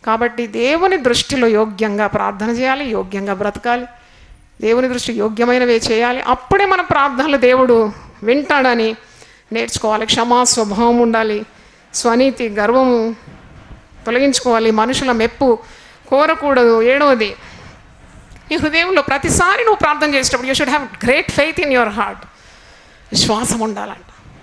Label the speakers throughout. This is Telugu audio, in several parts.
Speaker 1: కాబట్టి దేవుని దృష్టిలో యోగ్యంగా ప్రార్థన చేయాలి యోగ్యంగా బ్రతకాలి దేవుని దృష్టి యోగ్యమైనవే చేయాలి అప్పుడే మన ప్రార్థనలు దేవుడు వింటాడని నేర్చుకోవాలి క్షమా స్వభావం ఉండాలి స్వనీతి గర్వము తొలగించుకోవాలి మనుషుల మెప్పు కోరకూడదు ఏడవది నీ హృదయంలో ప్రతిసారి నువ్వు ప్రార్థన చేసేటప్పుడు you should have great faith in your heart విశ్వాసం ఉండాలంట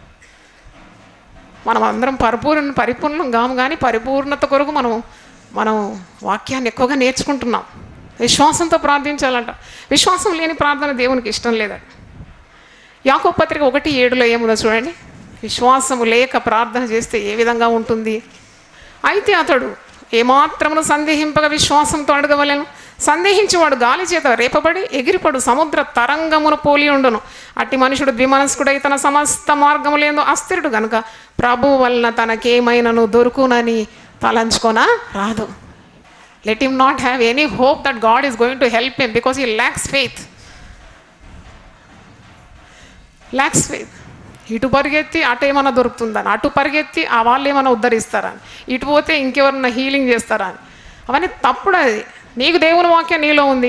Speaker 1: మనం అందరం పరిపూర్ణ పరిపూర్ణం కాము కానీ పరిపూర్ణత కొరకు మనం మనం వాక్యాన్ని ఎక్కువగా నేర్చుకుంటున్నాం విశ్వాసంతో ప్రార్థించాలంట విశ్వాసం లేని ప్రార్థన దేవునికి ఇష్టం లేదంట యాకో పత్రిక ఒకటి ఏడులో ఏముందో చూడండి విశ్వాసము లేక ప్రార్థన చేస్తే ఏ విధంగా ఉంటుంది అయితే అతడు ఏమాత్రమును సందేహింపక విశ్వాసంతో అడగవలెను సందేహించేవాడు గాలి చేత రేపబడి ఎగిరిపడు సముద్ర తరంగమును పోలి ఉండును అట్టి మనుషుడు ద్విమనస్కుడై తన సమస్త మార్గములేందో అస్థిరుడు గనుక ప్రభు వలన తనకేమైనను దొరుకునని తలంచుకొన రాదు let him not have any hope that God is going to help him because he lacks faith lakhs faith ఇటు పరిగెత్తి అటు ఏమైనా దొరుకుతుందని అటు పరిగెత్తి ఆ వాళ్ళు ఏమైనా ఉద్ధరిస్తారని ఇటు పోతే ఇంకెవరన్నా హీలింగ్ చేస్తారా అని అవన్నీ తప్పుడు అది నీకు దేవుని వాక్యం నీలో ఉంది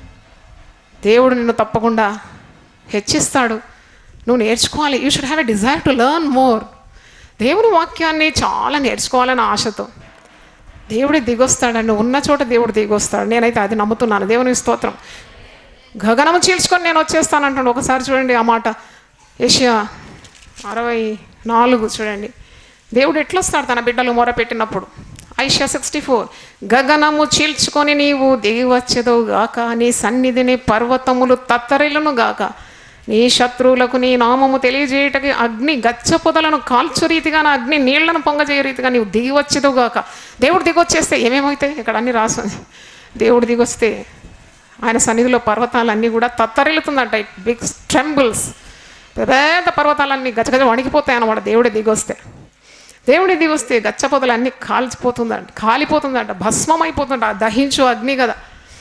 Speaker 1: దేవుడు నిన్ను తప్పకుండా హెచ్చిస్తాడు నువ్వు నేర్చుకోవాలి you should have a desire to learn more దేవుని వాక్యాన్ని చాలా నేర్చుకోవాలని ఆశతో దేవుడే దిగొస్తాడండి ఉన్న చోట దేవుడు దిగొస్తాడు నేనైతే అది నమ్ముతున్నాను దేవుని స్తోత్రం గగనము చీల్చుకొని నేను వచ్చేస్తానంటాడు ఒకసారి చూడండి ఆ మాట ఏషియా అరవై నాలుగు చూడండి దేవుడు ఎట్లొస్తాడు తన బిడ్డలు మొరపెట్టినప్పుడు ఐషియా సిక్స్టీ ఫోర్ గగనము చీల్చుకొని నీవు దిగి వచ్చేదో గాక నీ సన్నిధిని పర్వతములు తత్తరిలను గాక నీ శత్రువులకు నీ నామము తెలియజేయటకి అగ్ని గచ్చ పొదలను కాల్చు రీతిగా నా అగ్ని నీళ్లను పొంగజేయ రీతిగా నీవు దిగి వచ్చేదో గాక దేవుడు దిగొచ్చేస్తే ఏమేమవుతాయి ఇక్కడ అన్ని రాసింది దేవుడు దిగొస్తే ఆయన సన్నిధిలో పర్వతాలన్నీ కూడా తత్తరిల్లుతుందంట ఇట్ బిగ్ ట్రెంబుల్స్ పెద్ద పర్వతాలన్నీ గజగజ వణికిపోతాయి అన్నమాట దేవుడి దిగొస్తే దేవుడి దిగొస్తే గచ్చ పొదలు అన్నీ కాల్చిపోతుందంట కాలిపోతుందంట భస్మం అయిపోతుందంట ఆ దహించు అగ్ని కదా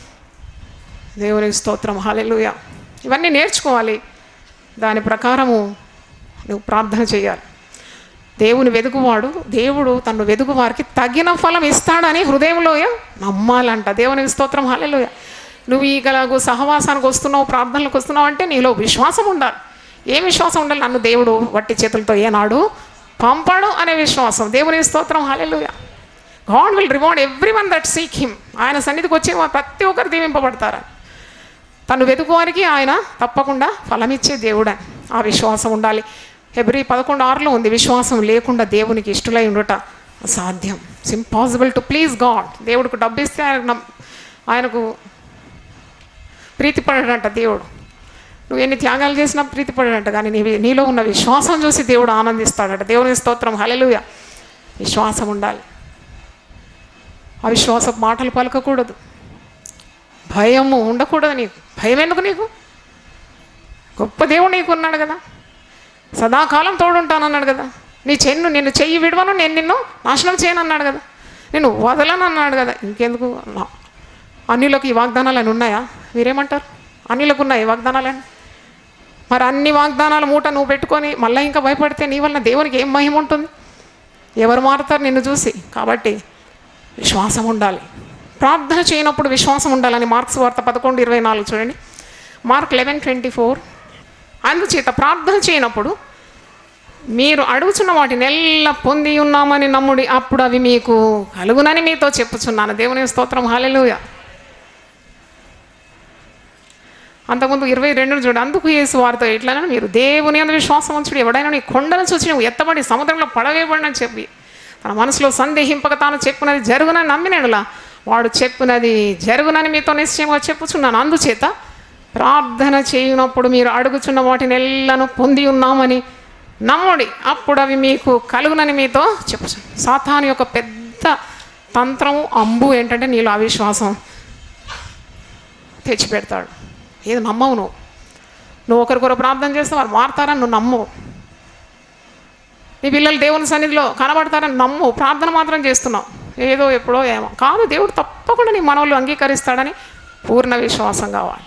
Speaker 1: దేవునికి స్తోత్రం హాలెలుయ ఇవన్నీ నేర్చుకోవాలి దాని ప్రకారము నువ్వు ప్రార్థన చేయాలి దేవుని వెదుగువాడు దేవుడు తను వెదుగు వారికి తగిన ఫలం ఇస్తాడని హృదయంలో నమ్మాలంట దేవునికి స్తోత్రం హాలెలుయ నువ్వు ఈగలాగు సహవాసానికి వస్తున్నావు ప్రార్థనలకు వస్తున్నావు అంటే నీలో విశ్వాసం ఉండాలి ఏ విశ్వాసం ఉండాలి నన్ను దేవుడు వట్టి చేతులతో ఏనాడు పంపడు అనే విశ్వాసం దేవుని స్తోత్రం hallelujah God will reward every one that seek him ఆయన సన్నిధికి వచ్చే వా- ప్రతి ఒక్కరు దీవింపబడతారని తను వెతుకువారికి ఆయన తప్పకుండా ఫలమిచ్చే దేవుడని ఆ విశ్వాసం ఉండాలి ఎబ్రి పదకొండు ఆరులో ఉంది విశ్వాసం లేకుండా దేవునికి ఇష్టలై ఉండట అసాధ్యం it's impossible to please God దేవుడికి డబ్బు ఇస్తే ఆయన నమ్- ఆయనకు ప్రీతిపడాడంట దేవుడు నువ్వు ఎన్ని త్యాగాలు చేసినా ప్రీతిపడాడంట కానీ నీ నీలో ఉన్న విశ్వాసం చూసి దేవుడు ఆనందిస్తాడట దేవుని స్తోత్రం హలెలుయ విశ్వాసం ఉండాలి అవిశ్వాసపు మాటలు పలకకూడదు భయము ఉండకూడదు నీకు భయం ఎందుకు నీకు గొప్ప దేవుడు నీకు ఉన్నాడు కదా సదాకాలం తోడుంటానన్నాడు కదా నీ చెన్ను నిన్ను చెయ్యి విడవను నేను నిన్ను నాశనం చేయను అన్నాడు కదా నేను వదలను అన్నాడు కదా ఇంకెందుకు నా- అన్నిలకు ఈ వాగ్దానాలు అని ఉన్నాయా మీరేమంటారు అన్నిలకు ఉన్నాయి ఈ వాగ్దానాలని మరి అన్ని వాగ్దానాల మూట నువ్వు పెట్టుకొని మళ్ళీ ఇంకా భయపడితే నీ వలన దేవునికి ఏం మహిమ ఉంటుంది ఎవరు మారుతారు నిన్ను చూసి కాబట్టి విశ్వాసం ఉండాలి ప్రార్థన చేయనప్పుడు విశ్వాసం ఉండాలని మార్క్స్ వార్త పదకొండు ఇరవై నాలుగు చూడండి మార్క్ లెవెన్ ట్వంటీ ఫోర్ అందుచేత ప్రార్థన చేయనప్పుడు మీరు అడుగుచున్న వాటిని ఎల్లా పొంది ఉన్నామని నమ్ముడి అప్పుడు అవి మీకు కలుగునని మీతో చెప్పుచున్నాను దేవుని స్తోత్రం హాలెలుయ అంతకుముందు ఇరవై రెండు చూడండి అందుకు యేసు వారితో ఎట్లైనా మీరు దేవుని అందు విశ్వాసం ఉంచుడు ఎవడైనా నీ కొండను చూసి నువ్వు ఎత్తబడి సముద్రంలో పడవేయబడినని చెప్పి తన మనసులో సందేహింపక తాను చెప్పినది జరుగునని నమ్మినాడులా వాడు చెప్పినది జరుగునని మీతో నిశ్చయంగా చెప్పుచున్నాను అందుచేత ప్రార్థన చేయనప్పుడు మీరు అడుగుచున్న వాటిని ఎల్లను పొంది ఉన్నామని నమ్ముడి అప్పుడు అవి మీకు కలుగునని మీతో చెప్పు సాతాను యొక్క పెద్ద తంత్రము అంబు ఏంటంటే నీలో అవిశ్వాసం తెచ్చిపెడతాడు ఏది నమ్మవు నువ్వు నువ్వు ఒకరికొర ప్రార్థన చేస్తే వారు మారుతారని నువ్వు నమ్మవు నీ పిల్లలు దేవుని సన్నిధిలో కనబడతారని నమ్ము ప్రార్థన మాత్రం చేస్తున్నావు ఏదో ఎప్పుడో ఏమో కాదు దేవుడు తప్పకుండా నీ మనవులు అంగీకరిస్తాడని పూర్ణ విశ్వాసం కావాలి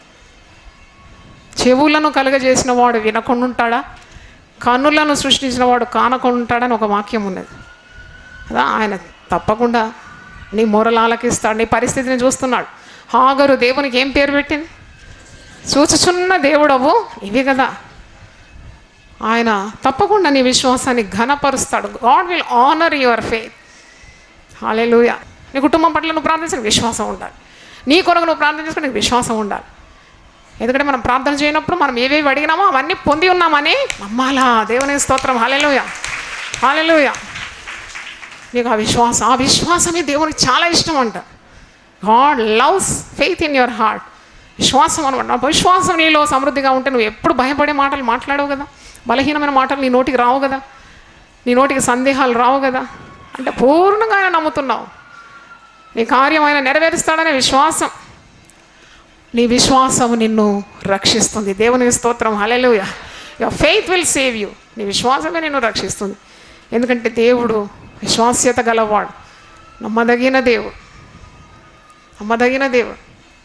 Speaker 1: చెవులను కలుగజేసిన వాడు వినకుండా ఉంటాడా కన్నులను సృష్టించిన వాడు కానకుండా ఉంటాడని ఒక వాక్యం ఉన్నది కదా ఆయన తప్పకుండా నీ మొరలు ఆలకిస్తాడు నీ పరిస్థితిని చూస్తున్నాడు హాగరు దేవునికి ఏం పేరు పెట్టింది చూచుచున్న దేవుడవు ఇవి కదా ఆయన తప్పకుండా నీ విశ్వాసాన్ని ఘనపరుస్తాడు God will honour your faith hallelujah నీ కుటుంబం పట్ల నువ్వు ప్రార్థించిన విశ్వాసం ఉండాలి నీ కొరకు నువ్వు ప్రార్థన చేసుకుని నీకు విశ్వాసం ఉండాలి ఎందుకంటే మనం ప్రార్థన చేయనప్పుడు మనం ఏవేవి అడిగినామో అవన్నీ పొంది ఉన్నామని నమ్మాలా దేవుని స్తోత్రం హాలేలుయ హాలేలుయ నీకు ఆ విశ్వాసం ఆ విశ్వాసమే దేవునికి చాలా ఇష్టం అంట God loves faith in your heart విశ్వాసం అనమాట విశ్వాసం నీలో సమృద్ధిగా ఉంటే నువ్వు ఎప్పుడు భయపడే మాటలు మాట్లాడవు కదా బలహీనమైన మాటలు నీ నోటికి రావు కదా నీ నోటికి సందేహాలు రావు కదా అంటే పూర్ణంగా ఆయన నమ్ముతున్నావు నీ కార్యం ఆయన నెరవేరుస్తాడనే విశ్వాసం నీ విశ్వాసం నిన్ను రక్షిస్తుంది దేవుని స్తోత్రం hallelujah your faith will save you నీ విశ్వాసమే నిన్ను రక్షిస్తుంది ఎందుకంటే దేవుడు విశ్వాస్యత గలవాడు నమ్మదగిన దేవుడు నమ్మదగిన దేవుడు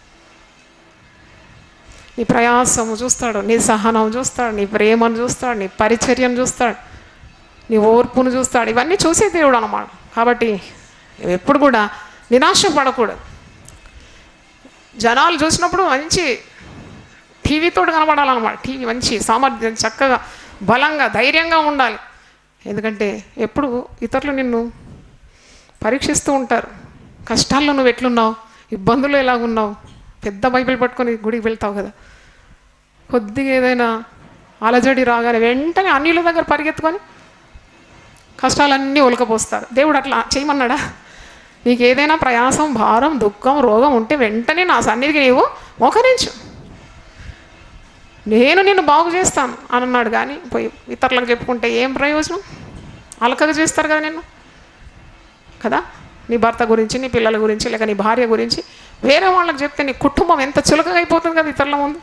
Speaker 1: నీ ప్రయాసము చూస్తాడు నీ సహనం చూస్తాడు నీ ప్రేమను చూస్తాడు నీ పరిచర్యను చూస్తాడు నీ ఓర్పును చూస్తాడు ఇవన్నీ చూసే దేవుడు అన్నమాట కాబట్టి ఎప్పుడు కూడా నిరాశ పడకూడదు జనాలు చూసినప్పుడు మంచి టీవీతో కనబడాలన్నమాట టీవీ మంచి సామర్థ్యం చక్కగా బలంగా ధైర్యంగా ఉండాలి ఎందుకంటే ఎప్పుడు ఇతరులు నిన్ను పరీక్షిస్తూ ఉంటారు కష్టాల్లో నువ్వు ఎట్లున్నావు ఇబ్బందులు ఎలాగున్నావు పెద్ద బైబిల్ పట్టుకొని గుడికి వెళ్తావు కదా కొద్దిగా ఏదైనా అలజడి రాగానే వెంటనే అన్నిల దగ్గర పరిగెత్తుకొని కష్టాలన్నీ ఒలకపోస్తారు దేవుడు అట్లా చేయమన్నాడా నీకు ఏదైనా ప్రయాసం భారం దుఃఖం రోగం ఉంటే వెంటనే నా సన్నిధికి నీవు మోకరించు నేను నిన్ను బాగు చేస్తాను అని అన్నాడు కానీ పోయి ఇతరులకు చెప్పుకుంటే ఏం ప్రయోజనం అలకగా చేస్తారు కదా నిన్ను కదా నీ భర్త గురించి నీ పిల్లల గురించి లేక నీ భార్య గురించి వేరే వాళ్ళకి చెప్తే నీ కుటుంబం ఎంత చులకగా అయిపోతుంది కదా ఇతరుల ముందు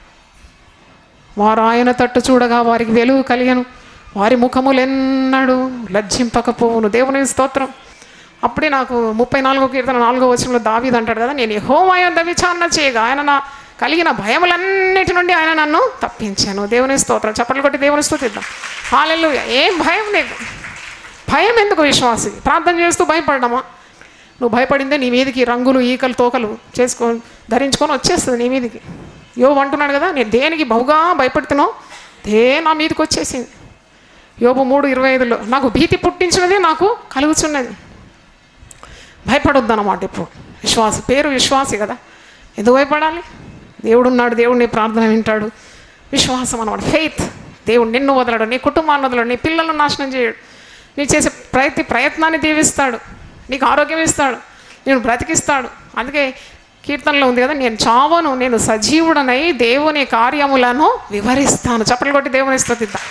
Speaker 1: వారు ఆయన తట్టు చూడగా వారికి వెలుగు కలిగను వారి ముఖములెన్నడు లజ్జింపకపోవును దేవుని స్తోత్రం అప్పుడే నాకు ముప్పై నాలుగో కీర్తన నాలుగో వచనంలో దావీదు అంటాడు కదా నేను హోమాయంద విచారణ చేయగా ఆయన నా కలిగిన భయములన్నిటి నుండి ఆయన నన్ను తప్పించాను దేవుని స్తోత్రం చప్పట్లు కొట్టి దేవుని స్తుతిద్దాం హాలెల్లు ఏం భయం లేదు భయం ఎందుకు విశ్వాసి ప్రార్థన చేస్తూ భయపడమా నువ్వు భయపడిందే నీ మీదకి రంగులు ఈకలు తోకలు చేసుకో ధరించుకొని వచ్చేస్తుంది నీ మీదకి యోబు అంటున్నాడు కదా నేను దేనికి బహుగా భయపడుతున్నావు దే నా మీదకి వచ్చేసింది యోబు మూడు ఇరవై ఐదులో నాకు భీతి పుట్టించినది నాకు కలుగుతున్నది భయపడొద్దు అన్నమాట ఇప్పుడు విశ్వాస పేరు విశ్వాసి కదా ఎందుకు భయపడాలి దేవుడు ఉన్నాడు దేవుడు నీ ప్రార్థన వింటాడు విశ్వాసం అన్నమాట ఫెయిత్ దేవుడు నిన్ను వదలడు నీ కుటుంబాన్ని వదలడు నీ పిల్లలను నాశనం చేయడు నీ చేసే ప్రతి ప్రయత్నాన్ని దీవిస్తాడు నీకు ఆరోగ్యం ఇస్తాడు నేను బ్రతికిస్తాడు అందుకే కీర్తనలో ఉంది కదా నేను చావను నేను సజీవుడనై దేవుని కార్యములను వివరిస్తాను చప్పలు కొట్టి దేవుని స్థుతిద్దాం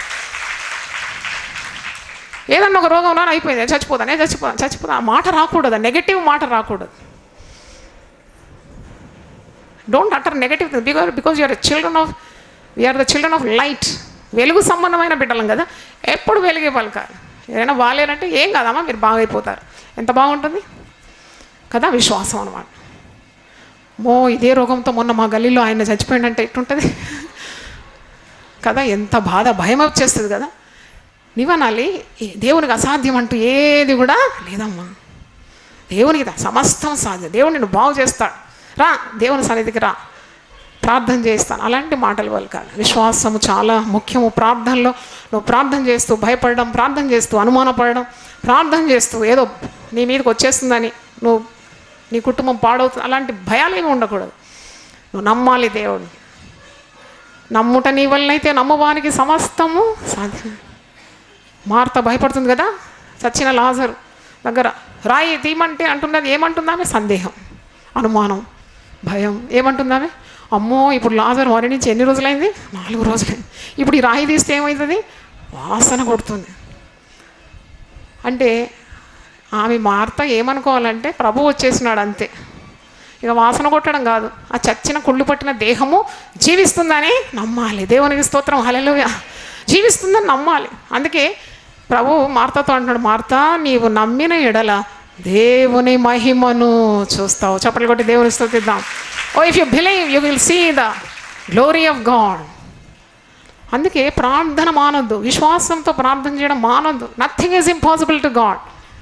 Speaker 1: ఏదన్నా ఒక రోగం రాని అయిపోయింది నేను చచ్చిపోతాను నేను చచ్చిపోతాను చచ్చిపోతాను ఆ మాట రాకూడదు నెగటివ్ మాట రాకూడదు don't utter negative because because you're children of we're the children of light వెలుగు సంబంధమైన బిడ్డలం కదా ఎప్పుడు వెలిగే పలకాలి ఏదైనా బాగాలేనంటే ఏం కాదమ్మా మీరు బాగైపోతారు ఎంత బాగుంటుంది కదా విశ్వాసం అనమాట మో ఇదే రోగంతో మొన్న మా గల్లీలో ఆయన చచ్చిపోయిందంటే ఎట్టుంటుంది కదా ఎంత బాధ భయం వచ్చేస్తుంది కదా నీవనాలి ఈ దేవునికి అసాధ్యం అంటూ ఏది కూడా లేదమ్మా దేవునికి దా- సమస్తం సాధ్యం దేవుడు నిన్ను బాగు చేస్తాడు రా దేవుని సన్నిధికి రా ప్రార్థన చేస్తాను అలాంటి మాటలు పలకాలి విశ్వాసము చాలా ముఖ్యము ప్రార్థనలో నువ్వు ప్రార్థన చేస్తూ భయపడడం ప్రార్థన చేస్తూ అనుమానపడడం ప్రార్థన చేస్తూ ఏదో నీ మీదకి వచ్చేస్తుందని నువ్వు నీ కుటుంబం పాడవుతుంది అలాంటి భయాలు ఏమి ఉండకూడదు నువ్వు నమ్మాలి దేవుడిని నమ్ముట నీ వల్లనైతే నమ్మువానికి సమస్తము సాధ్యం మార్త భయపడుతుంది కదా చచ్చిన లాజరు దగ్గర రాయి తీయమంటే అంటున్నది ఏమంటుంది ఆమె సందేహం అనుమానం భయం ఏమంటుంది ఆమె అమ్మో ఇప్పుడు లాజర్ వారి నుంచి ఎన్ని రోజులైంది నాలుగు రోజులైంది ఇప్పుడు ఈ రాయి తీస్తే ఏమవుతుంది వాసన కొడుతుంది అంటే ఆమె మార్త ఏమనుకోవాలంటే ప్రభు వచ్చేసినాడు అంతే ఇక వాసన కొట్టడం కాదు ఆ చచ్చిన కుళ్ళు పట్టిన దేహము జీవిస్తుందని నమ్మాలి దేవునికి స్తోత్రం హల్లెలూయా జీవిస్తుందని నమ్మాలి అందుకే ప్రభు మార్తతో అంటున్నాడు మార్త నీవు నమ్మిన ఎడల దేవుని మహిమను చూస్తావు చప్పట్లు కొట్టి దేవుని స్తుతిద్దాం oh if you believe you will see the glory of God అందుకే ప్రార్థన మానొద్దు విశ్వాసంతో ప్రార్థన చేయడం మానొద్దు nothing is impossible to God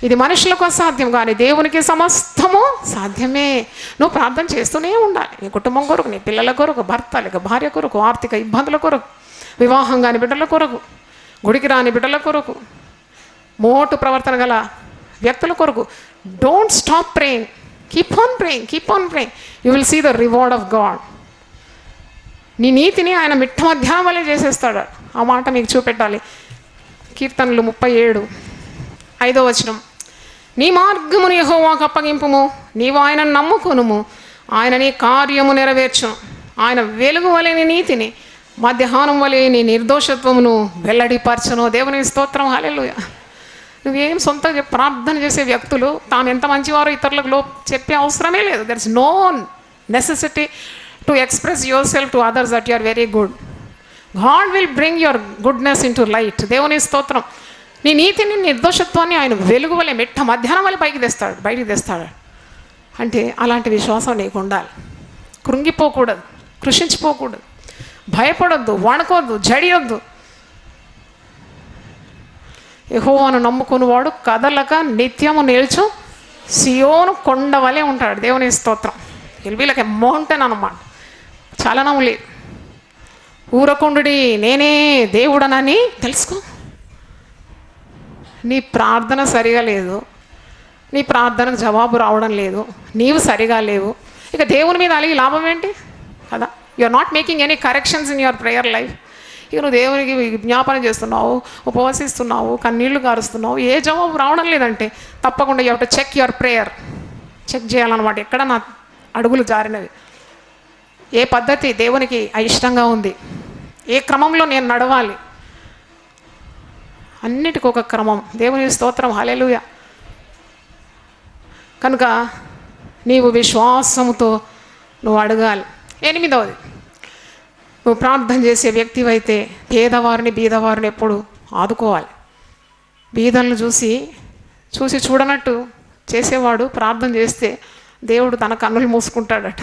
Speaker 1: ఇది మనుషులకు అసాధ్యం కానీ దేవునికి సమస్తము సాధ్యమే నువ్వు ప్రార్థన చేస్తూనే ఉండాలి నీ కుటుంబం కొరకు నీ పిల్లల కొరకు భర్త లేక భార్య కొరకు ఆర్థిక ఇబ్బందుల కొరకు వివాహం కాని బిడ్డల కొరకు గుడికి రాని బిడ్డల కొరకు మోటు ప్రవర్తన గల వ్యక్తుల కొరకు don't stop praying keep on praying keep on praying you will see the reward of God నీ నీతిని ఆయన మిట్ట మధ్యాహ్నం వల్లే చేసేస్తాడు ఆ మాట మీకు చూపెట్టాలి కీర్తనలు ముప్పై ఏడు ఐదో వచనం నీ మార్గమును యెహోవాకు అప్పగింపుము నీవు ఆయనను నమ్ముకొనుము ఆయన నీ కార్యము నెరవేర్చును ఆయన వెలుగు వలె నీ నీతిని మధ్యాహ్నం వలె నీ నిర్దోషత్వమును వెల్లడిపరచును దేవుని స్తోత్రం హల్లెలూయా నువ్వేం సొంతంగా చెప్ప- ప్రార్థన చేసే వ్యక్తులు తాము ఎంత మంచివారో ఇతరులకు లో చెప్పే అవసరమే లేదు there is no necessity to express yourself to others that you are very good God will bring your goodness into light దేవుని స్తోత్రం నీ నీతిని నిర్దోషత్వాన్ని ఆయన వెలుగు వలె మెట్ట మధ్యాహ్నం వల్ల పైకి తెస్తాడు బయటికి తెస్తాడు అంటే అలాంటి విశ్వాసం నీకు ఉండాలి కృంగిపోకూడదు కృషించిపోకూడదు భయపడొద్దు వణకొద్దు జడియొద్దు యెహోవాను నమ్ముకునివాడు కదలక నిత్యము నిల్చు సియోను కొండ వలె ఉంటాడు దేవుని స్తోత్రం వీళ్ళకి మౌంటైన్ అన్నమాట చలనం లేదు ఊరకుండుడి నేనే దేవుడనని తెలుసుకో నీ ప్రార్థన సరిగా లేదు నీ ప్రార్థనకు జవాబు రావడం లేదు నీవు సరిగా లేవు ఇక దేవుని మీద అలిగి లాభం ఏంటి కదా you are not making any corrections in your prayer life ఇక నువ్వు దేవునికి జ్ఞాపన చేస్తున్నావు ఉపవసిస్తున్నావు కన్నీళ్లు కారుస్తున్నావు ఏ జవాబు రావడం లేదంటే తప్పకుండా you to check your prayer check చేయాలన్నమాట ఎక్కడ నా అడుగులు జారినవి ఏ పద్ధతి దేవునికి అయిష్టంగా ఉంది ఏ క్రమంలో నేను నడవాలి అన్నిటికీ ఒక క్రమం దేవుని స్తోత్రం హలెలుయ కనుక నీవు విశ్వాసముతో నువ్వు అడగాలి ఎనిమిదవది నువ్వు ప్రార్థన చేసే వ్యక్తివైతే పేదవారిని బీదవారిని ఎప్పుడు ఆదుకోవాలి బీదలను చూసి చూసి చూడనట్టు చేసేవాడు ప్రార్థన చేస్తే దేవుడు తన కన్నులు మూసుకుంటాడట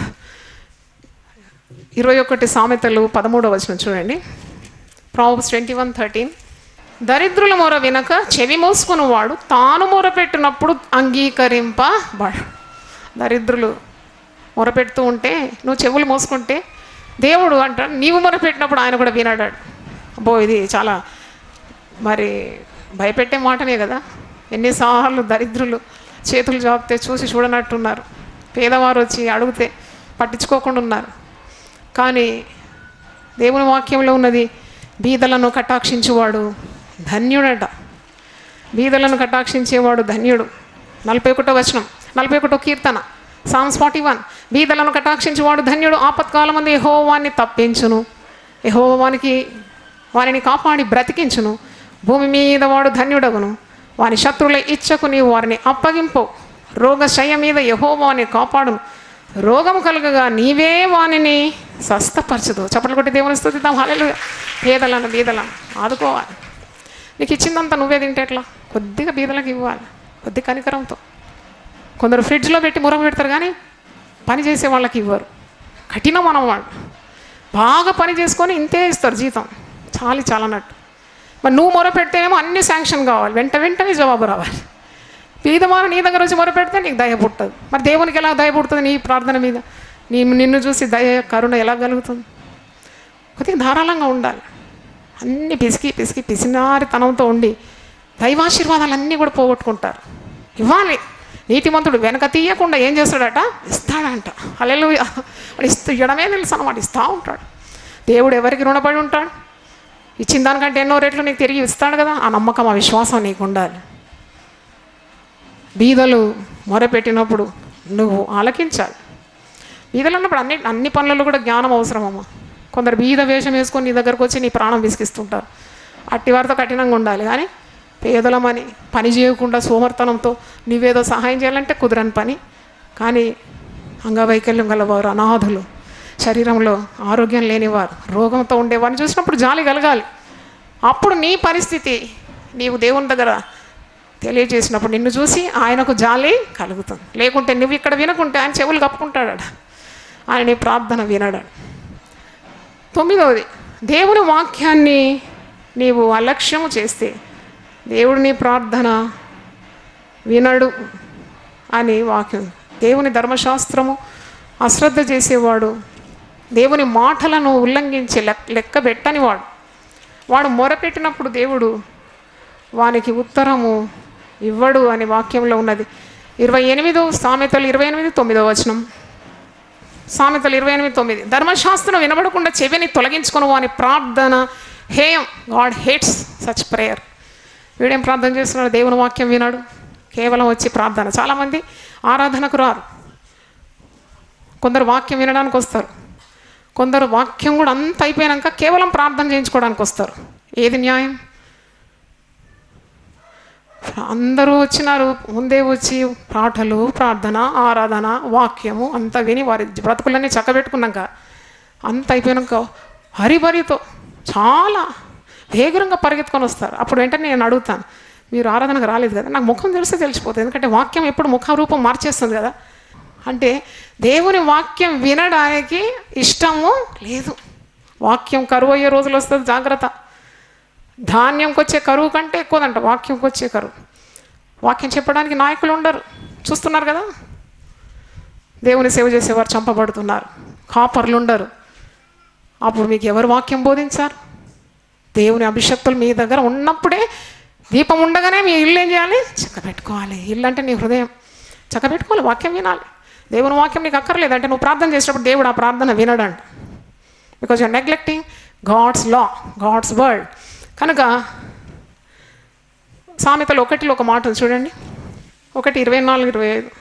Speaker 1: ఇరవై ఒకటి సామెతలు పదమూడవ వచనం చూడండి ప్రాబ్స్ ట్వంటీ వన్ థర్టీన్ దరిద్రుల మొర వినక చెవి మూసుకుని వాడు తాను మొరపెట్టినప్పుడు అంగీకరింపబడు దరిద్రులు మొరపెడుతూ ఉంటే నువ్వు చెవులు మూసుకుంటే దేవుడు అంటాడు నీవు మొరపెట్టినప్పుడు ఆయన కూడా వినడాడు అబ్బో ఇది చాలా మరి భయపెట్టే మాటనే కదా ఎన్నిసార్లు దరిద్రులు చేతులు జాపితే చూసి చూడనట్టున్నారు పేదవారు వచ్చి అడిగితే పట్టించుకోకుండా ఉన్నారు కానీ దేవుని వాక్యంలో ఉన్నది బీదలను కటాక్షించువాడు ధన్యుడట బీదలను కటాక్షించేవాడు ధన్యుడు నలభై ఒకటో వచనం నలభై ఒకటో కీర్తన సామ్స్ ఫార్టీ వన్ బీదలను కటాక్షించేవాడు ధన్యుడు ఆపత్కాలం మంది యహోవాన్ని తప్పించును యహోవానికి వారిని కాపాడి బ్రతికించును భూమి మీద వాడు ధన్యుడగును వాని శత్రువుల ఇచ్చకు నీవు వారిని అప్పగింపు రోగశయ మీద యహోవాని కాపాడును రోగము కలుగగా నీవే వానిని స్వస్థపరచదు చప్పట్లు కొట్టి దేవుని స్థుతిద్దాం హాలేలు బీదలను బీదలను ఆదుకోవాలి నీకు ఇచ్చిందంతా నువ్వే తింటే ఎట్లా కొద్దిగా బీదలకు ఇవ్వాలి కొద్ది కనికరంతో కొందరు ఫ్రిడ్జ్లో పెట్టి మురగ పెడతారు కానీ పని చేసే వాళ్ళకి ఇవ్వరు కఠినం మనం వాళ్ళు బాగా పని చేసుకొని ఇంతే ఇస్తారు జీతం చాలి చాలన్నట్టు మరి నువ్వు మొర పెడితేనేమో అన్ని శాంక్షన్ కావాలి వెంట వెంటనే జవాబు రావాలి పేదవారు నీ దగ్గర వచ్చి మొర పెడితే నీకు దయ పుట్టదు మరి దేవునికి ఎలా దయ పుడుతుంది నీ ప్రార్థన మీద నీ నిన్ను చూసి దయ కరుణ ఎలా కలుగుతుంది కొద్దిగా ధారాళంగా ఉండాలి అన్ని పిసికి పిసికి పిసినారితనంతో ఉండి దైవాశీర్వాదాలన్నీ కూడా పోగొట్టుకుంటారు ఇవ్వాలి నీతిమంతుడు వెనక తీయకుండా ఏం చేస్తాడట ఇస్తాడంట అలెలు వాడు ఇస్తూ ఇవ్వడమే తెలుసు అనమాట ఇస్తూ ఉంటాడు దేవుడు ఎవరికి రుణపడి ఉంటాడు ఇచ్చిన దానికంటే ఎన్నో రేట్లు నీకు తిరిగి ఇస్తాడు కదా ఆ నమ్మకం ఆ విశ్వాసం నీకు ఉండాలి బీదలు మొరపెట్టినప్పుడు నువ్వు ఆలకించాలి బీదలు అన్నప్పుడు అన్ని అన్ని పనులలో కూడా జ్ఞానం అవసరమమ్మా కొందరు బీద వేషం వేసుకొని నీ దగ్గరకు వచ్చి నీ ప్రాణం విసిగిస్తుంటారు అట్టి వారితో కఠినంగా ఉండాలి కానీ పేదలమని పని చేయకుండా సోమర్తనంతో నువ్వేదో సహాయం చేయాలంటే కుదరని పని కానీ అంగవైకల్యం గలవారు అనాథులు శరీరంలో ఆరోగ్యం లేనివారు రోగంతో ఉండేవారిని చూసినప్పుడు జాలి కలగాలి అప్పుడు నీ పరిస్థితి నీవు దేవుని దగ్గర తెలియజేసినప్పుడు నిన్ను చూసి ఆయనకు జాలి కలుగుతుంది లేకుంటే నువ్వు ఇక్కడ వినకుంటే ఆయన చెవులు కప్పుకుంటాడు ఆయన నీ ప్రార్థన వినడాడు తొమ్మిదవది దేవుని వాక్యాన్ని నీవు అలక్ష్యము చేస్తే దేవుడు నీ ప్రార్థన వినడు అని వాక్యం దేవుని ధర్మశాస్త్రము అశ్రద్ధ చేసేవాడు దేవుని మాటలను ఉల్లంఘించే లెక్క లెక్క పెట్టని వాడు వాడు మొరపెట్టినప్పుడు దేవుడు వానికి ఉత్తరము ఇవ్వడు అని వాక్యంలో ఉన్నది ఇరవై ఎనిమిదో సామెతలు ఇరవై ఎనిమిది తొమ్మిదో వచనం సామెతలు ఇరవై ఎనిమిది తొమ్మిది ధర్మశాస్త్రం వినబడకుండా చెవిని తొలగించుకుని వాని ప్రార్థన హేయం గాడ్ హేట్స్ సచ్ ప్రేయర్ వీడేం ప్రార్థన చేస్తున్నాడు దేవుని వాక్యం వినాడు కేవలం వచ్చి ప్రార్థన చాలామంది ఆరాధనకు రారు కొందరు వాక్యం వినడానికి వస్తారు కొందరు వాక్యం కూడా అంత అయిపోయాక కేవలం ప్రార్థన చేయించుకోవడానికి వస్తారు ఏది న్యాయం అందరూ వచ్చినారు ముందే వచ్చి పాటలు ప్రార్థన ఆరాధన వాక్యము అంతా విని వారి బ్రతుకులన్నీ చక్కబెట్టుకున్నాక అంత అయిపోయాక హరిబరితో చాలా వేగంగా పరిగెత్తుకొని వస్తారు అప్పుడు వెంటనే నేను అడుగుతాను మీరు ఆరాధనకు రాలేదు కదా నాకు ముఖం తెలిస్తే తెలిసిపోతుంది ఎందుకంటే వాక్యం ఎప్పుడు ముఖ రూపం మార్చేస్తుంది కదా అంటే దేవుని వాక్యం వినడానికి ఇష్టము లేదు వాక్యం కరువు అయ్యే రోజులు వస్తుంది జాగ్రత్త ధాన్యంకి వచ్చే కరువు కంటే ఎక్కువదంట వాక్యంకి వచ్చే కరువు వాక్యం చెప్పడానికి నాయకులు ఉండరు చూస్తున్నారు కదా దేవుని సేవ చేసేవారు చంపబడుతున్నారు కాపర్లు ఉండరు అప్పుడు మీకు ఎవరు వాక్యం బోధించారు దేవుని అభిషక్తులు మీ దగ్గర ఉన్నప్పుడే దీపం ఉండగానే మీ ఇల్లు ఏం చేయాలి చక్కబెట్టుకోవాలి ఇల్లు అంటే నీ హృదయం చక్కబెట్టుకోవాలి వాక్యం వినాలి దేవుని వాక్యం నీకు అక్కర్లేదు అంటే నువ్వు ప్రార్థన చేసినప్పుడు దేవుడు ఆ ప్రార్థన వినడంట because you're neglecting God's law God's word కనుక సామెతలు ఒకటిలో ఒక మాట ఉంది చూడండి ఒకటి ఇరవై నాలుగు ఇరవై ఐదు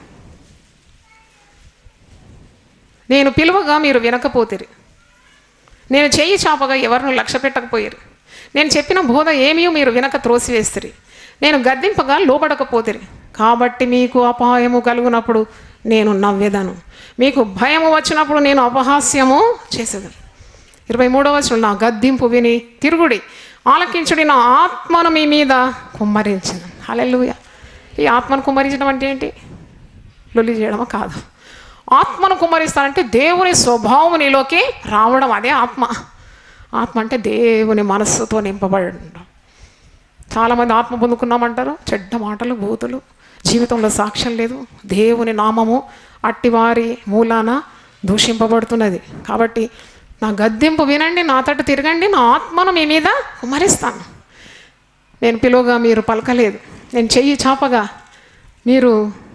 Speaker 1: నేను పిలువగా మీరు వినకపోతిరి నేను చేయి చాపగా ఎవరిని లక్ష్య పెట్టకపోయిరి నేను చెప్పిన బోధ ఏమీ మీరు వినక త్రోసివేస్తురి నేను గద్దింపగా లోబడకపోతిరి కాబట్టి మీకు అపాయము కలుగునప్పుడు నేను నవ్వేదను మీకు భయము వచ్చినప్పుడు నేను అపహాస్యము చేసేదను ఇరవై మూడవ వచనం నా గద్దింపు విని తిరుగుడి ఆలకించుడి నా ఆత్మను మీ మీద కుమ్మరించిన హల్లెలూయా ఈ ఆత్మను కుమ్మరించడం అంటే ఏంటి లొల్లి చేయడమా కాదు ఆత్మను కుమ్మరిస్తానంటే దేవుని స్వభావం నీలోకి రావడం అదే ఆత్మ ఆత్మ అంటే దేవుని మనస్సుతో నింపబడడం చాలామంది ఆత్మ పొందుకున్నామంటారు చెడ్డ మాటలు బూతులు జీవితంలో సాక్ష్యం లేదు దేవుని నామము అట్టివారి మూలాన దూషింపబడుతున్నది కాబట్టి నా గద్దెంపు వినండి నా తట్టు తిరగండి నా ఆత్మను మీ మీద కుమరిస్తాను నేను పిలువగా మీరు పలకలేదు నేను చెయ్యి చాపగా మీరు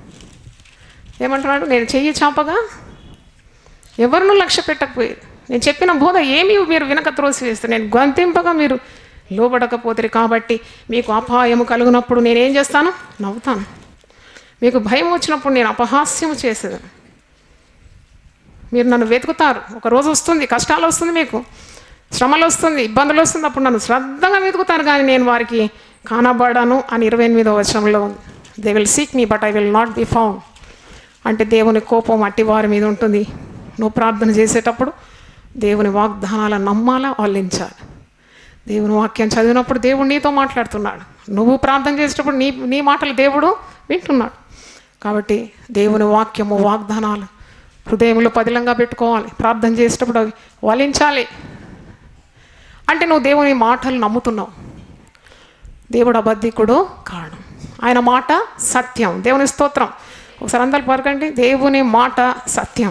Speaker 1: ఏమంటున్నాడు నేను చెయ్యి చాపగా ఎవరినూ లక్ష్య పెట్టకపోయారు నేను చెప్పిన బోధ ఏమీ మీరు వినక త్రోసివేస్తారు నేను గొంతింపగా మీరు లోబడకపోతే కాబట్టి మీకు అపాయము కలుగునప్పుడు నేనేం చేస్తాను నవ్వుతాను మీకు భయం వచ్చినప్పుడు నేను అపహాస్యము చేసేదాను మీరు నన్ను వెతుకుతారు ఒక రోజు వస్తుంది కష్టాలు వస్తుంది మీకు శ్రమలు వస్తుంది ఇబ్బందులు వస్తుంది అప్పుడు నన్ను శ్రద్ధగా వెతుకుతారు కానీ నేను వారికి కానబడను అని ఇరవై ఎనిమిదో వచనంలో ఉంది they will seek me but I will not be found అంటే దేవుని కోపం అట్టి వారి మీద ఉంటుంది నువ్వు ప్రార్థన చేసేటప్పుడు దేవుని వాగ్దానాలను నమ్మాలా వాళ్ళించాలి దేవుని వాక్యం చదివినప్పుడు దేవుడు నీతో మాట్లాడుతున్నాడు నువ్వు ప్రార్థన చేసేటప్పుడు నీ నీ మాటలు దేవుడు వింటున్నాడు కాబట్టి దేవుని వాక్యము వాగ్దానాలు హృదయంలో పదిలంగా పెట్టుకోవాలి ప్రార్థన చేసేటప్పుడు అవి వలించాలి అంటే నువ్వు దేవుని మాటలు నమ్ముతున్నావు దేవుడు అబద్ధికుడు కాడు ఆయన మాట సత్యం దేవుని స్తోత్రం ఒకసారి అందరు పరకండి దేవుని మాట సత్యం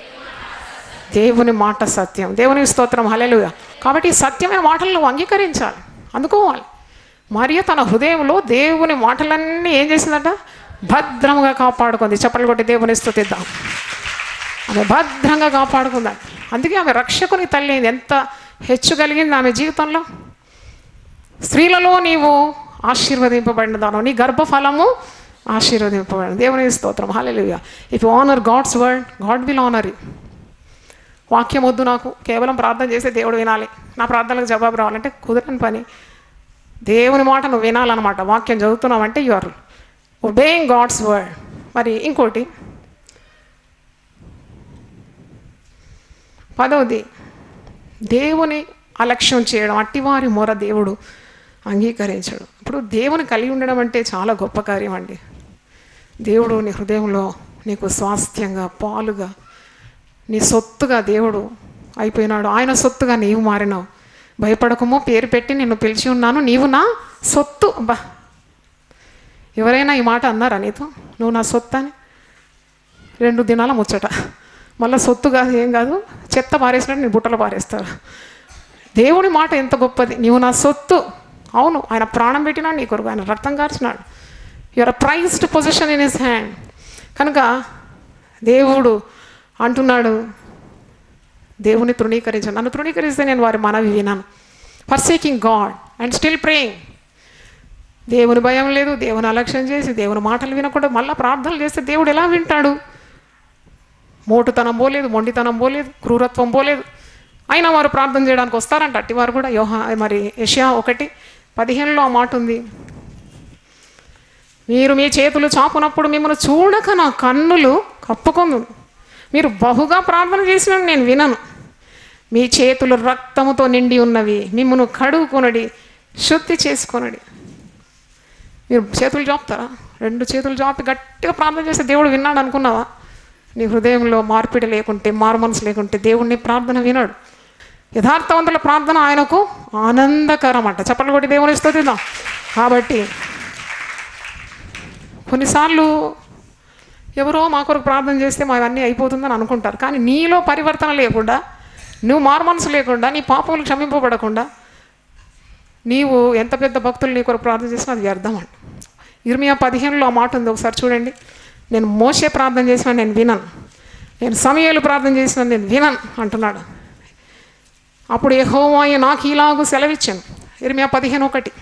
Speaker 1: దేవుని మాట సత్యం దేవుని స్తోత్రం హలెలుగా కాబట్టి ఈ సత్యమైన మాటలను నువ్వు అంగీకరించాలి అందుకోవాలి మరియు తన హృదయంలో దేవుని మాటలన్నీ ఏం చేసిందట భద్రంగా కాపాడుకుంది చెప్పలు కొట్టి దేవుని స్తుతిద్దాం ఆమె భద్రంగా కాపాడుకుందాం అందుకే ఆమె రక్షకుని తల్లి అయింది. ఎంత హెచ్చు కలిగింది ఆమె జీవితంలో స్త్రీలలో నీవు ఆశీర్వదింపబడిన దానం నీ గర్భఫలము ఆశీర్వదింపబడిన దేవుని స్తోత్రం hallelujah if honour God's word God will honour you వాక్యం వద్దు నాకు కేవలం ప్రార్థన చేస్తే దేవుడు వినాలి నా ప్రార్థనలకు జవాబు రావాలంటే కుదరని పని దేవుని మాట నువ్వు వినాలన్నమాట వాక్యం చదువుతున్నావంటే you are obeying God's word మరి ఇంకోటి పదవది దేవుని అలక్ష్యం చేయడం అట్టివారి మొర దేవుడు అంగీకరించడు ఇప్పుడు దేవుని కలిగి ఉండడం అంటే చాలా గొప్ప కార్యం అండి దేవుడు నీ హృదయంలో నీకు స్వాస్థ్యంగా పాలుగా నీ సొత్తుగా దేవుడు అయిపోయినాడు ఆయన సొత్తుగా నీవు మారినావు భయపడకము పేరు పెట్టి నిన్ను పిలిచి ఉన్నాను నీవు నా సొత్తు బా ఎవరైనా ఈ మాట అన్నారా నీతో నువ్వు నా సొత్తు అని రెండు దినాల ముచ్చట మళ్ళీ సొత్తు కాదు ఏం కాదు చెత్త పారేసినట్టు నేను బుట్టలో పారేస్తారు దేవుని మాట ఎంత గొప్పది నీవు నా సొత్తు అవును ఆయన ప్రాణం పెట్టినాడు నీ కొరకు ఆయన రక్తం కార్చినాడు your prized position in his hand కనుక దేవుడు అంటున్నాడు దేవుని తృణీకరించాను నన్ను తృణీకరిస్తే నేను వారి మనవి వినాను forsaking God and still praying దేవుని భయం లేదు దేవుని అలక్ష్యం చేసి దేవుని మాటలు వినకుండా మళ్ళీ ప్రార్థనలు చేస్తే దేవుడు ఎలా వింటాడు మోటుతనం పోలేదు మొండితనం పోలేదు క్రూరత్వం పోలేదు అయినా వారు ప్రార్థన చేయడానికి వస్తారంట అట్టి వారు కూడా యోహా మరి యషియా ఒకటి పదిహేనులో ఆ మాట ఉంది మీరు మీ చేతులు చాపునప్పుడు మిమ్మల్ని చూడక నా కన్నులు కప్పుకొందు మీరు బహుగా ప్రార్థన చేసిన నేను వినను మీ చేతులు రక్తముతో నిండి ఉన్నవి మిమ్మల్ని కడుగుకొనడి శుద్ధి చేసుకొనడి మీరు చేతులు చాపుతారా రెండు చేతులు చాపి గట్టిగా ప్రార్థన చేస్తే దేవుడు విన్నాడు అనుకున్నావా నీ హృదయంలో మార్పిడి లేకుంటే మారు మనసు లేకుంటే దేవుడిని ప్రార్థన వినాడు యథార్థవంతుల ప్రార్థన ఆయనకు ఆనందకరం అంట చెప్పలు కొట్టి దేవుని స్తుతిద్దాం కాబట్టి కొన్నిసార్లు ఎవరో మా కొరకు ప్రార్థన చేస్తే మా అన్నీ అయిపోతుందని అనుకుంటారు కానీ నీలో పరివర్తన లేకుండా నువ్వు మారు మనసు లేకుండా నీ పాపములు క్షమింపబడకుండా నీవు ఎంత పెద్ద భక్తులు నీ కొరకు ప్రార్థన చేసినా అది వ్యర్థం అంట ఇర్మియా పదిహేనులో ఆ మాట ఉంది ఒకసారి చూడండి నేను మోసే ప్రార్థన చేసినా నేను వినను నేను సమయాలు ప్రార్థన చేసినా నేను వినను అంటున్నాడు అప్పుడు యెహోవాయే నాకు ఇలాగూ సెలవిచ్చాను ఇర్మియా పదిహేను ఒకటి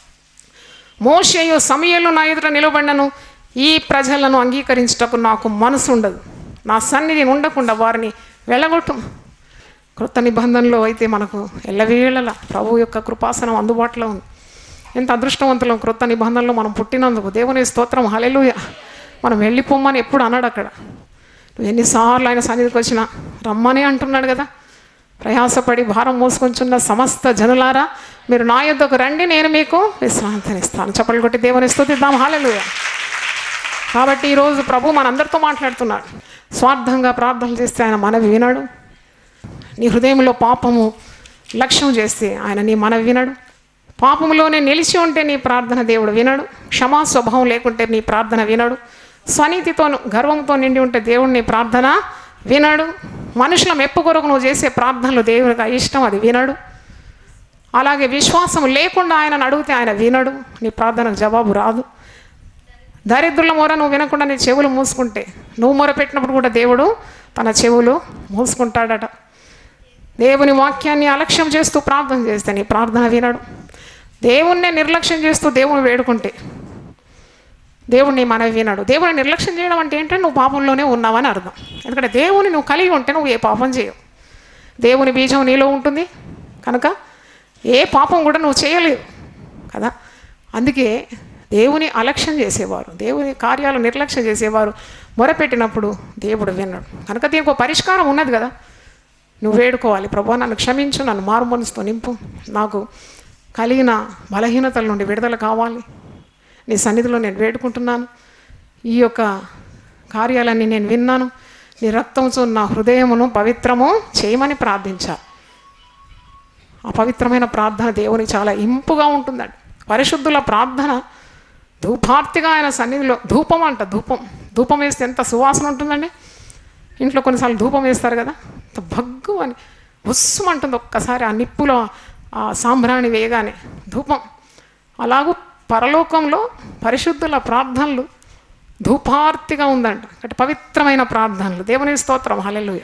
Speaker 1: మోషేయు సమయంలో నా ఎదుట నిలబడినను ఈ ప్రజలను అంగీకరించటకు నాకు మనసు ఉండదు నా సన్నిధిని ఉండకుండా వారిని వెళ్ళగొట్టు క్రొత్త నిబంధనలో అయితే మనకు ఎల్లవేళల ప్రభు యొక్క కృపాసనం అందుబాటులో ఉంది ఎంత అదృష్టవంతులం క్రొత్త నిబంధనలో మనం పుట్టినందుకు దేవుని స్తోత్రం హలెలుయ మనం వెళ్ళిపోమ్మని ఎప్పుడు అన్నాడు అక్కడ నువ్వు ఎన్నిసార్లు ఆయన సన్నిధికి వచ్చినా రమ్మని అంటున్నాడు కదా ప్రయాసపడి భారం మోసుకొంచున్న సమస్త జనులారా మీరు నా యొద్దకు రండి నేను మీకు విశ్రాంతినిస్తాను చప్పలు కొట్టి దేవుని స్తుతిద్దాం హాలెలుయ కాబట్టి ఈరోజు ప్రభు మనందరితో మాట్లాడుతున్నాడు స్వార్థంగా ప్రార్థనలు చేస్తే ఆయన మనవి వినాడు నీ హృదయంలో పాపము లక్ష్యం చేస్తే ఆయన నీ మనవి వినడు పాపములోనే నిలిచి ఉంటే నీ ప్రార్థన దేవుడు వినడు క్షమా స్వభావం లేకుంటే నీ ప్రార్థన వినడు స్వనీతితో గర్వంతో నిండి ఉంటే దేవుడు నీ ప్రార్థన వినడు మనుషుల మెప్పు కొరకు నువ్వు చేసే ప్రార్థనలు దేవునికి ఇష్టం అది వినడు అలాగే విశ్వాసం లేకుండా ఆయనను అడిగితే ఆయన వినడు నీ ప్రార్థనకు జవాబు రాదు దరిద్రుల మొర నువ్వు వినకుండా నీ చెవులు మూసుకుంటే నువ్వు మొర పెట్టినప్పుడు కూడా దేవుడు తన చెవులు మూసుకుంటాడట దేవుని వాక్యాన్ని అలక్ష్యం చేస్తూ ప్రార్థన చేస్తే నీ ప్రార్థన వినడు దేవుణ్ణే నిర్లక్ష్యం చేస్తూ దేవుని వేడుకుంటే దేవుణ్ణి మనవి వినడు దేవుని నిర్లక్ష్యం చేయడం అంటే ఏంటంటే నువ్వు పాపంలోనే ఉన్నావని అర్థం ఎందుకంటే దేవుని నువ్వు కలిగి ఉంటే నువ్వు ఏ పాపం చేయవు దేవుని బీజం నీలో ఉంటుంది కనుక ఏ పాపం కూడా నువ్వు చేయలేవు కదా అందుకే దేవుని అలక్ష్యం చేసేవారు దేవుని కార్యాలు నిర్లక్ష్యం చేసేవారు మొరపెట్టినప్పుడు దేవుడు విన్నాడు కనుక దీనికి ఒక పరిష్కారం ఉన్నది కదా నువ్వు వేడుకోవాలి ప్రభా నన్ను క్షమించు నన్ను మారు మనసుతో నింపు నాకు కలిగిన బలహీనతల నుండి విడుదల కావాలి నీ సన్నిధిలో నేను వేడుకుంటున్నాను ఈ యొక్క కార్యాలన్నీ నేను విన్నాను నీ రక్తంతో నా హృదయమును పవిత్రము చేయమని ప్రార్థించా ఆ పవిత్రమైన ప్రార్థన దేవునికి చాలా ఇంపుగా ఉంటుందండి పరిశుద్ధుల ప్రార్థన ధూపార్తిగా ఆయన సన్నిధిలో ధూపం అంట ధూపం ధూపం వేస్తే ఎంత సువాసన ఉంటుందండి ఇంట్లో కొన్నిసార్లు ధూపం వేస్తారు కదా అంత భగ్గు అని ఉస్సుమంటుంది ఒక్కసారి ఆ నిప్పులో ఆ సాంబ్రాణి వేయగానే ధూపం అలాగూ పరలోకంలో పరిశుద్ధుల ప్రార్థనలు ధూపార్తిగా ఉందంట అంటే పవిత్రమైన ప్రార్థనలు దేవుని స్తోత్రం హల్లెలూయ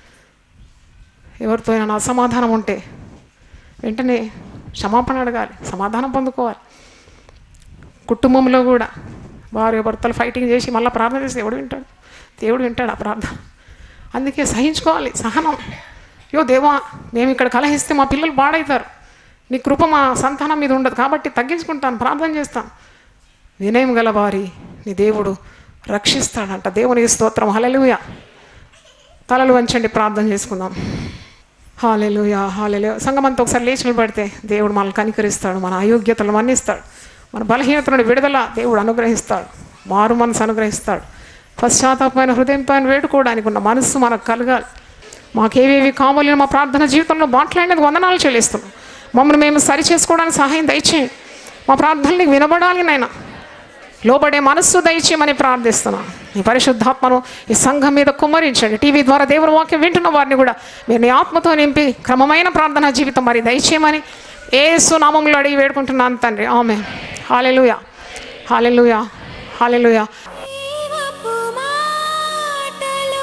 Speaker 1: ఎవరితో అయినా అసమాధానం ఉంటే వెంటనే క్షమాపణ అడగాలి సమాధానం పొందుకోవాలి కుటుంబంలో కూడా భార్య భర్తలు ఫైటింగ్ చేసి మళ్ళీ ప్రార్థన చేసి దేవుడు వింటాడు దేవుడు వింటాడు ఆ ప్రార్థన అందుకే సహించుకోవాలి సహనం యో దేవా మేము ఇక్కడ కలహిస్తే మా పిల్లలు పాడవుతారు నీ కృప మా సంతానం మీద ఉండదు కాబట్టి తగ్గించుకుంటాను ప్రార్థన చేస్తాను వినయం గల వారి నీ దేవుడు రక్షిస్తాడంట దేవుని స్తోత్రం హలెలుయ తలలు వంచండి ప్రార్థన చేసుకుందాం హాలెలుయ హాలెలు సంగమంతా ఒకసారి లేచి నిలబడితే దేవుడు మనల్ని కనికరిస్తాడు మన అయోగ్యతలు మన్నిస్తాడు మన బలహీనత నుండి విడుదల దేవుడు అనుగ్రహిస్తాడు మారు మనసు అనుగ్రహిస్తాడు పశ్చాత్తాపమైన హృదయంతో ఆయన వేడుకోవడానికి ఉన్న మనస్సు మనకు కలగాలి మాకేవేవి కావాలో మా ప్రార్థన జీవితంలో మాట్లాడినది వందనాలు చెల్లిస్తున్నాం మమ్మల్ని మేము సరి చేసుకోవడానికి సహాయం దయచేయండి మా ప్రార్థనలు నీకు వినబడాలి నాయన లోబడే మనస్సు దయచేయమని ప్రార్థిస్తున్నాను ఈ పరిశుద్ధాత్మను ఈ సంఘం మీద కుమ్మరించండి టీవీ ద్వారా దేవుని వాక్యం వింటున్న వారిని కూడా మీరు నీ ఆత్మతో నింపి క్రమమైన ప్రార్థనా జీవితం మరి దయచేయమని ఏసు నామంలో అడిగి వేడుకుంటున్నాను తండ్రి ఆమె హాలెలుయా హాలెలుయా హాలెలుయా
Speaker 2: జీవపు మాటలు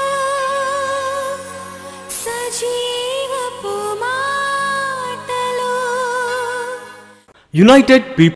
Speaker 2: సజీవపు మాటలు
Speaker 3: United People